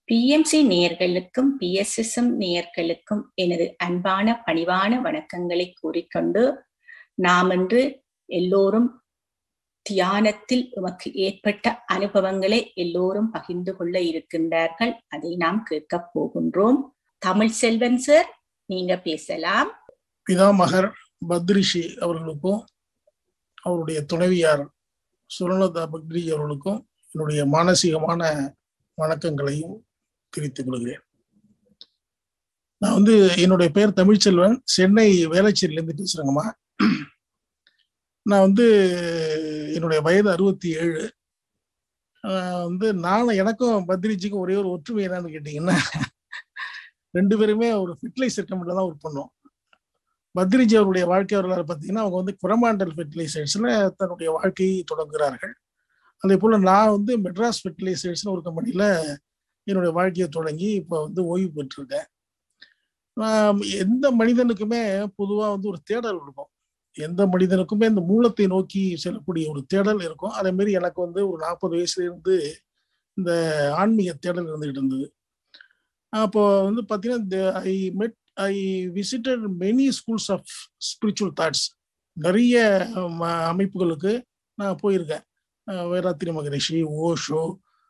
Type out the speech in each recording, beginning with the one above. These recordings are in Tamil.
பிஎம்சி நேயர்களுக்கும் பிஎஸ்எஸ்எம் நேயர்களுக்கும் எனது அன்பான பணிவான வணக்கங்களை கூறிக்கொண்டு நாம் இன்று எல்லோரும் தியானத்தில் உமக்கு ஏற்பட்ட அனுபவங்களை எல்லோரும் பகிர்ந்து கொள்ள இருக்கின்றார்கள் அதை நாம் கேட்கப் போகின்றோம் தமிழ் செல்வன் சார் நீங்க பேசலாம் பிதாமகர் பத்ரிஷி அவர்களுக்கும் அவருடைய துணைவியார் சுரலதா பக்ரி அவர்களுக்கும் என்னுடைய மானசீகமான வணக்கங்களையும் தெரிவித்துக் கொள்கிறேன் நான் வந்து என்னுடைய பெயர் தமிழ்ச்செல்வன் சென்னை வேளச்சேரியிலேருந்து பேசுறேங்கம்மா நான் வந்து என்னுடைய வயது அறுபத்தி ஏழு வந்து நானும் எனக்கும் பத்ரிஜிக்கும் ஒரே ஒரு ஒற்றுமை என்னன்னு கேட்டீங்கன்னா ரெண்டு பேருமே ஒரு ஃபெர்டிலைசர் கம்பெனில தான் ஒர்க் பண்ணோம் பத்ரிஜி அவருடைய வாழ்க்கை வரலாறு பார்த்தீங்கன்னா அவங்க வந்து குரமாண்டல் ஃபெர்டிலைசர்ஸ்ல தன்னுடைய வாழ்க்கையை தொடங்குகிறார்கள் அதே போல நான் வந்து மெட்ராஸ் ஃபெர்டிலைசர்ஸ்னு ஒரு கம்பெனியில என்னுடைய வாழ்க்கையை தொடங்கி இப்போ வந்து ஓய்வு பெற்றிருக்கேன் எந்த மனிதனுக்குமே பொதுவாக வந்து ஒரு தேடல் இருக்கும் எந்த மனிதனுக்குமே இந்த மூலத்தை நோக்கி செல்லக்கூடிய ஒரு தேடல் இருக்கும் அதே மாதிரி எனக்கு வந்து ஒரு நாற்பது வயசுல இருந்து இந்த ஆன்மீக தேடல் இருந்துகிட்டு இருந்தது அப்போ வந்து பார்த்தீங்கன்னா I met I visited many schools of spiritual thoughts நிறைய அமைப்புகளுக்கு நான் போயிருக்கேன் வேராத்திரி மகரிஷி ஓஷோ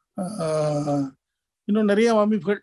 இன்னும் நிறைய அமைப்புகள்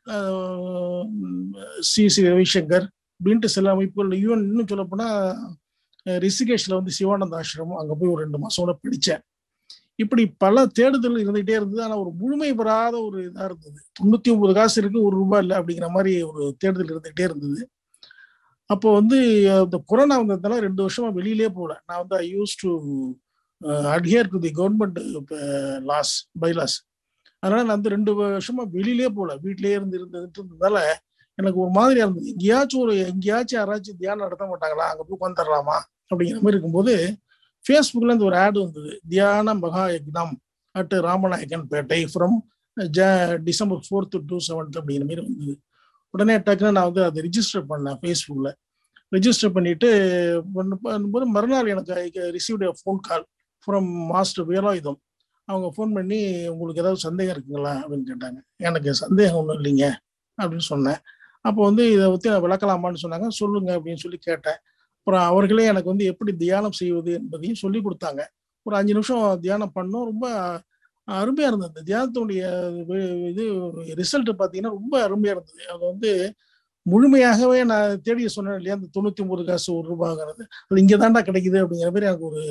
சி சி ரவிசங்கர் அப்படின்ட்டு சில அமைப்புகள் ஈவன் இன்னும் சொல்லப்போனால் ரிஷிகேஷில் வந்து சிவானந்த ஆசிரமம் அங்கே போய் ஒரு ரெண்டு மாதம் கூட படித்தேன் இப்படி பல தேடுதல் இருந்துகிட்டே இருந்தது ஆனால் ஒரு முழுமை பெறாத ஒரு இதாக இருந்தது தொண்ணூற்றி ஒன்பது காசு இருக்கு ஒரு ரூபாய் இல்லை அப்படிங்கிற மாதிரி ஒரு தேடுதல் இருந்துகிட்டே இருந்தது அப்போ வந்து இந்த கொரோனா வந்ததுனால ரெண்டு வருஷமா வெளியிலே போகல நான் வந்து I used to adhere to the government laws bylaws அதனால நான் வந்து ரெண்டு வருஷமா வெளியிலே போகல வீட்லயே இருந்து இருந்ததுன்றதுனால எனக்கு ஒரு மாதிரியா இருந்தது எங்கேயாச்சும் ஒரு எங்கேயாச்சும் யாராச்சும் தியானம் நடத்த மாட்டாங்களா அங்கே போய் உட்காந்துடலாமா அப்படிங்கிற மாதிரி இருக்கும்போது ஃபேஸ்புக்கில் இருந்து ஒரு ஆடு வந்தது தியான மகா யக்னம் at Ramanayakkan Pettai from the December fourth to seventh அப்படிங்கிற மாதிரி வந்தது உடனே டக்குன்னு நான் வந்து அதை ரிஜிஸ்டர் பண்ணேன் ஃபேஸ்புக்கில் ரிஜிஸ்டர் பண்ணிட்டு பண்ணும்போது மறுநாள் எனக்கு received phone call from master Velayutham அவங்க ஃபோன் பண்ணி உங்களுக்கு ஏதாவது சந்தேகம் இருக்குங்களா அப்படின்னு கேட்டாங்க எனக்கு சந்தேகம் ஒன்றும் இல்லைங்க அப்படின்னு சொன்னேன் அப்போ வந்து இதை பற்றி நான் விளக்கலாமான்னு சொன்னாங்க சொல்லுங்க அப்படின்னு சொல்லி கேட்டேன் அப்புறம் அவர்களே எனக்கு வந்து எப்படி தியானம் செய்வது என்பதையும் சொல்லி கொடுத்தாங்க ஒரு அஞ்சு நிமிஷம் தியானம் பண்ணோம் ரொம்ப அருமையா இருந்தது இந்த தியானத்தினுடைய இது ரிசல்ட் பார்த்தீங்கன்னா ரொம்ப அருமையா இருந்தது அது வந்து முழுமையாகவே நான் தேடி சொன்னேன் இல்லையா அந்த தொண்ணூத்தி ஒன்பது காசு ஒரு ரூபாங்கிறது அது இங்கே தாண்டா கிடைக்குது அப்படிங்கிற மாதிரி எனக்கு ஒரு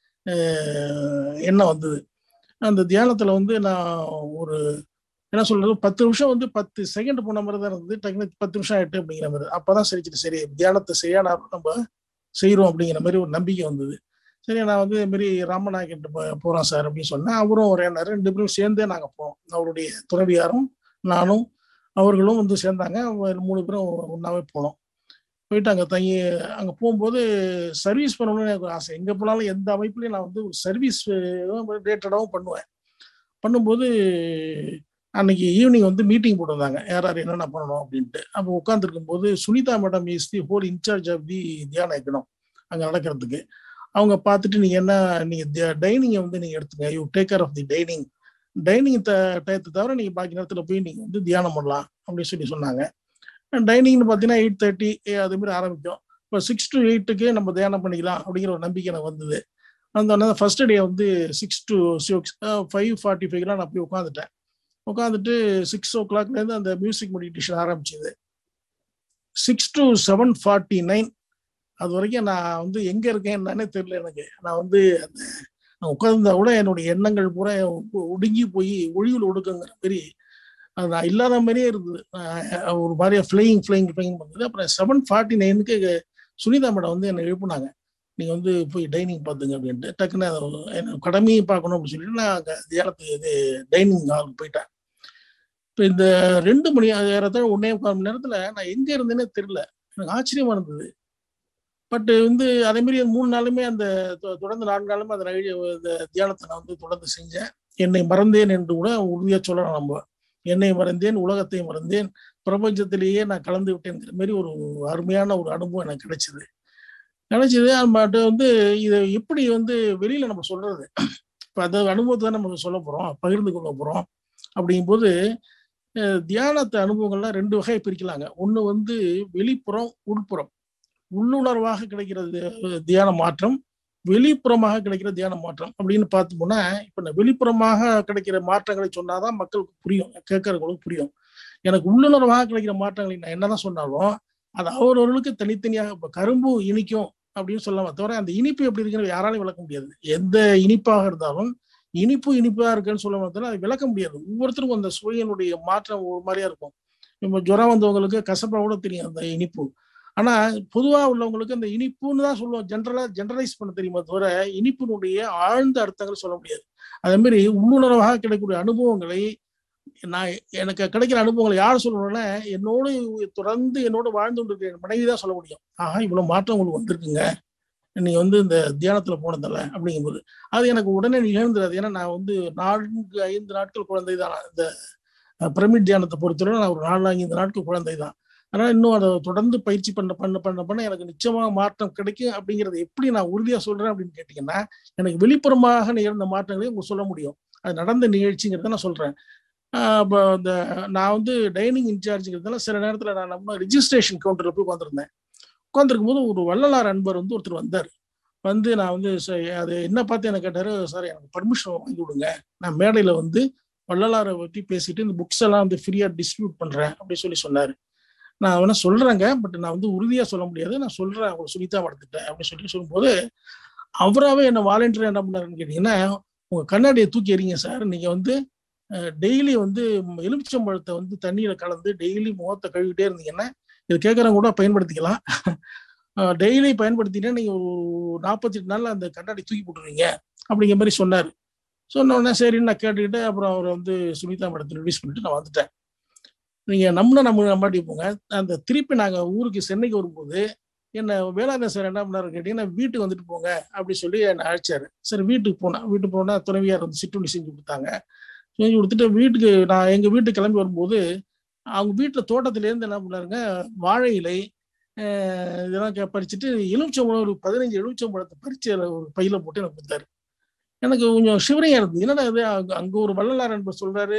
எண்ணம் வந்தது அந்த தியானத்துல வந்து நான் ஒரு என்ன சொல்றது பத்து நிமிஷம் வந்து பத்து செகண்ட் போன மாதிரி தான் இருந்தது டக்குனு பத்து நிமிஷம் ஆயிட்டு அப்படிங்கிற மாதிரி அப்பதான் சரிச்சிட்டு சரி தியானத்தை சரியான நம்ம செய்யறோம் அப்படிங்கிற மாதிரி ஒரு நம்பிக்கை வந்தது சரி நான் வந்து இது மாதிரி ராமநாயக்கிட்ட போறோம் சார் அப்படின்னு சொன்னேன் அவரும் ஒரே நேரம் ரெண்டு பேரும் சேர்ந்தே நாங்க போனோம் அவருடைய துறவியாரும் நானும் அவர்களும் வந்து சேர்ந்தாங்க மூணு பேரும் ஒன்னாவே போனோம் போயிட்டு அங்கே தங்கி அங்கே போகும்போது சர்வீஸ் பண்ணணும்னு எனக்கு ஆசை எங்கே போனாலும் எந்த அமைப்புலையும் நான் வந்து ஒரு சர்வீஸ் ரிலேட்டடாகவும் பண்ணுவேன் பண்ணும்போது அன்னைக்கு ஈவினிங் வந்து மீட்டிங் போட்டிருந்தாங்க யார் யார் என்னென்ன பண்ணணும் அப்படின்ட்டு அப்போ உட்காந்துருக்கும் போது Sunitha madam is the whole incharge of the தியான இக்கணும் அங்கே நடக்கிறதுக்கு அவங்க பார்த்துட்டு நீங்கள் என்ன நீங்கள் டைனிங்கை வந்து நீங்கள் எடுத்துங்க you take care of the dining dining the டயத்தை தவிர நீங்கள் பாக்கி நேரத்தில் போய் நீங்கள் வந்து தியானம் பண்ணலாம் அப்படின்னு சொல்லி சொன்னாங்க டைனிங்னு பார்த்தீங்கன்னா எயிட் தேர்ட்டி அது மாதிரி ஆரம்பிக்கும் இப்போ சிக்ஸ் டு எயிட்டுக்கு நம்ம தியானம் பண்ணிக்கலாம் அப்படிங்கிற ஒரு நம்பிக்கை எனக்கு வந்தது அந்த ஃபர்ஸ்ட் டே வந்து six to six five forty ஃபைவ்லாம் நான் போய் உட்காந்துட்டேன் உட்காந்துட்டு சிக்ஸ் ஓ கிளாக்லேருந்து அந்த மியூசிக் மெடிடேஷன் ஆரம்பிச்சது six to seven forty nine அது வரைக்கும் நான் வந்து எங்கே இருக்கேன் என்னன்னே தெரியல எனக்கு நான் வந்து அந்த நான் உட்கார்ந்தா கூட என்னுடைய எண்ணங்கள் பூரா ஒடுங்கி போய் ஒளிவில் ஒடுக்குங்கிற மாதிரி அது நான் இல்லாத மாதிரியே இருந்தது ஒரு மாதிரியா ஃப்ளையிங் ஃப்ளைங் ஃப்ளைங் பண்ணது அப்புறம் செவன் ஃபார்ட்டி நைனுக்கு சுனிதா மேடம் வந்து என்னை எழுப்புனாங்க நீங்கள் வந்து போய் டைனிங் பார்த்துங்க அப்படின்ட்டு டக்குன்னு என்ன கடமையை பார்க்கணும் அப்படின்னு சொல்லிட்டு நான் அங்கே தியானத்துக்கு இது டைனிங் ஹாலுக்கு போயிட்டேன் இப்போ இந்த ரெண்டு மணி ஏறத்தாழ ஒன்னே முக்கால் மணி நேரத்தில் நான் எங்கே இருந்தேனே தெரியல எனக்கு ஆச்சரியமா இருந்தது பட் வந்து அதே மாதிரி மூணு நாளுமே அந்த தொடர்ந்து நான்கு நாளுமே அந்த இந்த தியானத்தை நான் வந்து தொடர்ந்து செஞ்சேன் என்னை மறந்தேன் என்று கூட உறுதியாக சொல்லலாம் நம்ம என்னை மறந்தேன் உலகத்தை மறந்தேன் பிரபஞ்சத்திலேயே நான் கலந்து விட்டேங்கிற மாதிரி ஒரு அருமையான ஒரு அனுபவம் எனக்கு கிடைச்சது கிடைச்சது பட் வந்து இதை எப்படி வந்து வெளியில நம்ம சொல்றது இப்போ அந்த அனுபவத்தை தான் நம்ம சொல்ல போறோம் பகிர்ந்து கொள்ள போறோம் அப்படிங்கும்போது தியானத்து அனுபவங்கள்லாம் ரெண்டு வகை பிரிக்கலாங்க ஒண்ணு வந்து வெளிப்புறம் உள்புறம் உள்ளுணர்வாக கிடைக்கிற தியான மாற்றம் வெளிப்புறமாக கிடைக்கிற தியான மாற்றம் அப்படின்னு பார்த்தோம்னா இப்ப இந்த வெளிப்புறமாக கிடைக்கிற மாற்றங்களை சொன்னாதான் மக்களுக்கு புரியும் கேட்கறவங்களுக்கு புரியும் எனக்கு உள்ளுணர்வாக கிடைக்கிற மாற்றங்களை நான் என்னதான் சொன்னாலும் அது அவரவர்களுக்கு தனித்தனியாக இப்ப கரும்பு இனிக்கும் அப்படின்னு சொல்லலாம் தவிர அந்த இனிப்பு எப்படி இருக்குன்னு யாராலையும் விளக்க முடியாது எந்த இனிப்பாக இருந்தாலும் இனிப்பு இனிப்பா இருக்குன்னு சொல்ல மாட்டோம் அதை விளக்க முடியாது ஒவ்வொருத்தருக்கும் அந்த சுவையினுடைய மாற்றம் ஒரு மாதிரியா இருக்கும் இப்போ ஜுரம் வந்தவங்களுக்கு கசப்பா கூட தெரியும் அந்த இனிப்பு ஆனா பொதுவா உள்ளவங்களுக்கு அந்த இனிப்புன்னு தான் சொல்லுவோம் ஜென்ரலா ஜென்ரலைஸ் பண்ண தெரியுமா தவிர இனிப்பினுடைய ஆழ்ந்த அர்த்தங்கள் சொல்ல முடியாது அதே மாதிரி உள்ளுணர்வாக கிடைக்கக்கூடிய அனுபவங்களை நான் எனக்கு கிடைக்கிற அனுபவங்களை யார் சொல்லணும்னா என்னோடு தொடர்ந்து என்னோட வாழ்ந்து கொண்டிருக்கிற மனைவி தான் சொல்ல முடியும் ஆஹா இவ்வளவு மாற்றம் உங்களுக்கு வந்திருக்குங்க நீங்க வந்து இந்த தியானத்துல போனதில்ல அப்படிங்கும்போது அது எனக்கு உடனே நிகழ்ந்துடாது ஏன்னா நான் வந்து நான்கு ஐந்து நாட்கள் குழந்தை தான் இந்த பிரமிட் தியானத்தை பொறுத்தவரை நான் ஒரு நாலு ஐந்து நாட்கள் குழந்தை தான் அதனால இன்னும் அதை தொடர்ந்து பயிற்சி பண்ண பண்ண பண்ண பண்ண எனக்கு நிச்சயமாக மாற்றம் கிடைக்கும் அப்படிங்கறத எப்படி நான் உறுதியா சொல்றேன் அப்படின்னு கேட்டீங்கன்னா எனக்கு வெளிப்புறமாக நிகழ்ந்த மாற்றங்களையும் உங்களுக்கு சொல்ல முடியும் அது நடந்த நிகழ்ச்சிங்கிறத நான் சொல்றேன் இப்போ இந்த நான் வந்து டைனிங் இன்சார்ஜுங்கிறதுனால சில நேரத்தில் நான் நம்ம ரிஜிஸ்ட்ரேஷன் கவுண்டரில் போய் உட்காந்துருந்தேன் உட்காந்துருக்கும் போது ஒரு வள்ளலார் அன்பர் வந்து ஒருத்தர் வந்தார் வந்து நான் வந்து அது என்ன பார்த்து எனக்கு கேட்டாரு சார் எனக்கு பர்மிஷன் வாங்கி விடுங்க நான் மேடையில் வந்து வள்ளலாரை பற்றி பேசிட்டு இந்த புக்ஸ் எல்லாம் வந்து ஃப்ரீயாக டிஸ்ட்ரிபியூட் பண்ணுறேன் அப்படின்னு சொல்லி சொன்னார் நான் வேணா சொல்றேங்க பட் நான் வந்து உறுதியாக சொல்ல முடியாது நான் சொல்றேன் அவங்க சொல்லித்தான் வளர்த்துட்டேன் அப்படின்னு சொல்லி சொல்லும்போது அவராகவே என்ன வாலண்டியர் என்ன பண்ணாருன்னு கேட்டீங்கன்னா உங்க கண்ணாடியை தூக்கி எறிங்க சார் நீங்க வந்து டெய்லி வந்து எலுமிச்சம்பழத்தை வந்து தண்ணியில கலந்து டெய்லி முகத்தை கழுவிட்டே இருந்தீங்கன்னா இது கேட்கறவங்க கூட பயன்படுத்திக்கலாம் டெய்லி பயன்படுத்தினா நீங்க ஒரு நாற்பத்தி எட்டு நாள்ல அந்த கண்ணாடி தூக்கி போட்டுருவீங்க அப்படிங்கிற மாதிரி சொன்னாரு சொன்ன உடனே சரின்னு நான் கேட்டுக்கிட்டு அப்புறம் அவர் வந்து சுனிதா மேடத்தை ரிலீஸ் பண்ணிட்டு நான் வந்துட்டேன் நீங்க நம்மள நம்ம நம்பாட்டி போங்க அந்த திருப்பி நாங்க ஊருக்கு சென்னைக்கு வரும்போது என்ன வேளாண் சார் என்ன பண்ணாரு கேட்டீங்கன்னா வீட்டுக்கு வந்துட்டு போங்க அப்படி சொல்லி என்னை அழைச்சாரு சரி வீட்டுக்கு போனேன் வீட்டுக்கு போனா துணைவியார் வந்து சிற்றுண்டி செஞ்சு கொடுத்தாங்க செஞ்சு கொடுத்துட்டு வீட்டுக்கு நான் எங்க வீட்டுக்கு கிளம்பி வரும்போது அவங்க வீட்டுல தோட்டத்துல இருந்து என்ன பண்ணாருங்க வாழை இலை இதெல்லாம் பறிச்சுட்டு எலுமிச்சம்பழம் ஒரு பதினஞ்சு எலுமிச்சம்பழத்தை பறிச்சு ஒரு பையில போட்டு எனக்கு கொடுத்தாரு எனக்கு கொஞ்சம் சிவரையா இருந்தது என்னடா இது அங்க ஒரு வள்ளலார் என்பர் சொல்றாரு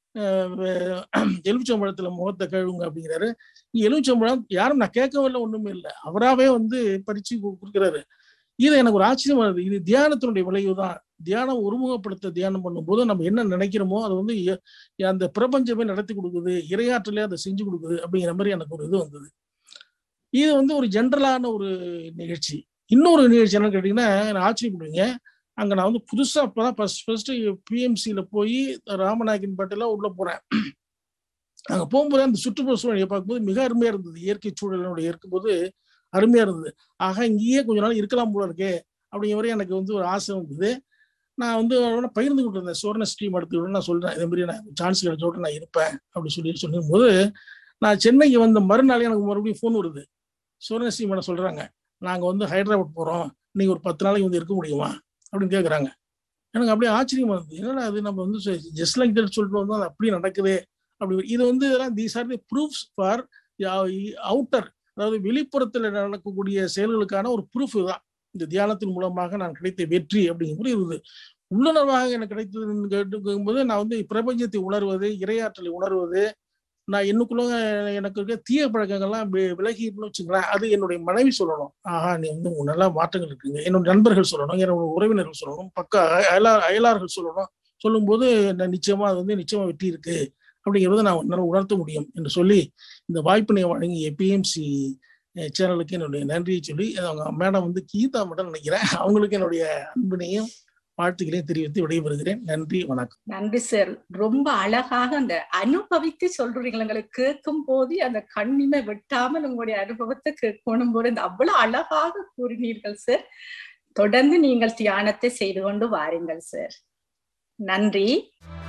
எலுமிச்சம்பழத்துல முகத்தை கழுவுங்க அப்படிங்கிறாரு எலுமிச்சம்பழம் யாரும் நான் கேட்கவும் இல்லை ஒண்ணுமே இல்லை அவராவே வந்து பறிச்சு கொடுக்குறாரு இது எனக்கு ஒரு ஆச்சரியமா இருந்தது இது தியானத்தினுடைய விளைவு தான் தியானம் ஒருமுகப்படுத்த தியானம் பண்ணும்போது நம்ம என்ன நினைக்கிறோமோ அது வந்து அந்த பிரபஞ்சமே நடத்தி கொடுக்குது இரையாற்றலே அதை செஞ்சு கொடுக்குது அப்படிங்கிற மாதிரி எனக்கு ஒரு இது வந்தது இது வந்து ஒரு ஜென்ரலான ஒரு நிகழ்ச்சி இன்னொரு நிகழ்ச்சி என்னன்னு கேட்டீங்கன்னா ஆச்சரியப்படுவீங்க அங்க நான் வந்து புதுசா அப்பதான் ஃபர்ஸ்ட் ஃபர்ஸ்ட் பிஎம்சியில போய் ராமநாயகன் பாட்டில உள்ள போறேன் அங்க போகும்போது அந்த சுற்றுப்புற சூழ்நிலையை பார்க்கும்போது மிக அருமையா இருந்தது இயற்கை சூழலோட இருக்கும்போது அருமையா இருந்தது ஆக இங்கேயே கொஞ்ச நாள் இருக்கலாம் போல இருக்கே அப்படிங்கிற மாதிரி எனக்கு வந்து ஒரு ஆசை வந்தது நான் வந்து பகிர்ந்து கொண்டு இருந்தேன் சோர்ண ஸ்ட்ரீம் எடுத்து நான் சொல்றேன் இதே மாதிரி நான் சான்ஸ் கிடைச்சோட நான் இருப்பேன் அப்படின்னு சொல்லி சொல்லும் போது நான் சென்னைக்கு வந்த மறுநாள் எனக்கு மறுபடியும் ஃபோன் வருது சோர்ண ஸ்ட்ரீம் என்ன சொல்றாங்க நாங்க வந்து ஹைதராபாத் போறோம் நீங்க ஒரு பத்து நாளைக்கு வந்து இருக்க முடியுமா அப்படின்னு கேட்குறாங்க எனக்கு அப்படியே ஆச்சரியமா இருந்தது என்னடா அது நம்ம வந்து ஜஸ்ட் லைக் தட் சொல்லிட்டு வந்தோம் அது அப்படியே நடக்குது அப்படி இது வந்து இதெல்லாம் these are the proofs for outer அதாவது வெளிப்புறத்தில் நடக்கக்கூடிய செயல்களுக்கான ஒரு ப்ரூஃப் தான் இந்த தியானத்தின் மூலமாக நான் கிடைத்த வெற்றி அப்படிங்கிறது இருந்தது உள்ளுணர்வாக எனக்கு கிடைத்ததுன்னு கேட்டுக்கும்போது நான் வந்து பிரபஞ்சத்தை உணர்வது இரையாற்றலை உணர்வது நான் என்னுக்குள்ள எனக்கு இருக்க தீய பழக்கங்கள்லாம் விலகின்னு வச்சுங்களேன் அது என்னுடைய மனைவி சொல்லணும் ஆஹா நீ வந்து நல்லா மாற்றங்கள் இருக்குங்க என்னோட நண்பர்கள் சொல்லணும் என்னோட உறவினர்கள் சொல்லணும் பக்க அயலார் அயலார்கள் சொல்லணும் சொல்லும்போது நான் நிச்சயமா அது வந்து நிச்சயமா வெற்றி இருக்கு அப்படிங்கிறத நான் என்னால் உணர்த்த முடியும் என்று சொல்லி இந்த வாய்ப்பினை வழங்கிய பிஎம்சி சேனலுக்கு என்னுடைய நன்றியை சொல்லி அவங்க மேடம் வந்து கீதா மட்டும் நினைக்கிறேன் அவங்களுக்கு என்னுடைய அன்பினையும் வாழ்த்துக்களையும் தெரிவித்து விடைபெறுகிறேன் நன்றி வணக்கம் நன்றி சார் ரொம்ப அழகாக அந்த அனுபவித்து சொல்றீங்க எங்களுக்கு கேட்கும் போது அந்த கண்ணிமை வெட்டாமல் உங்களுடைய அனுபவத்தை கேட்கணும் போது இந்த அவ்வளவு அழகாக கூறினீர்கள் சார் தொடர்ந்து நீங்கள் தியானத்தை செய்து கொண்டு வாருங்கள் சார் நன்றி